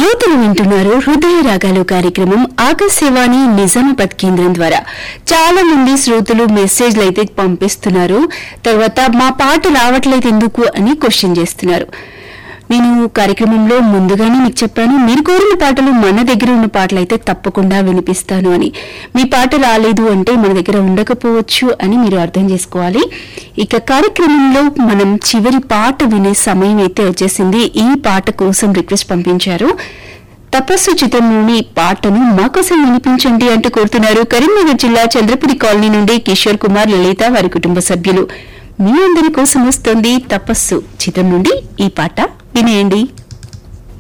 శ్రోతలు వింటున్నారు హృదయ రాగాలు కార్యక్రమం ఆకాశవాణి నిజామాబాద్ కేంద్రం ద్వారా చాలా మంది శ్రోతలు మెసేజ్లు అయితే పంపిస్తున్నారు తర్వాత మా పాట రావట్లేదు ఎందుకు అని క్వశ్చన్ చేస్తున్నారు నేను కార్యక్రమంలో ముందుగానే మీకు చెప్పాను మీరు కోరిన పాటలు మన దగ్గర ఉన్న పాటలు అయితే తప్పకుండా వినిపిస్తాను అని మీ పాట రాలేదు అంటే మన దగ్గర ఉండకపోవచ్చు అని మీరు అర్థం చేసుకోవాలి ఇక కార్యక్రమంలో మనం చివరి పాట వినే సమయం అయితే వచ్చేసింది ఈ పాట కోసం రిక్వెస్ట్ పంపించారు తపస్సు చిత్రంలోని పాటను మాకోసం వినిపించండి అంటూ కోరుతున్నారు కరీంనగర్ జిల్లా చంద్రపురి కాలనీ నుండి కిషోర్ కుమార్ లలిత వారి కుటుంబ సభ్యులు మీ అందరి కోసం వస్తుంది తపస్సు చిత్రం నుండి ఈ పాట వినేయండి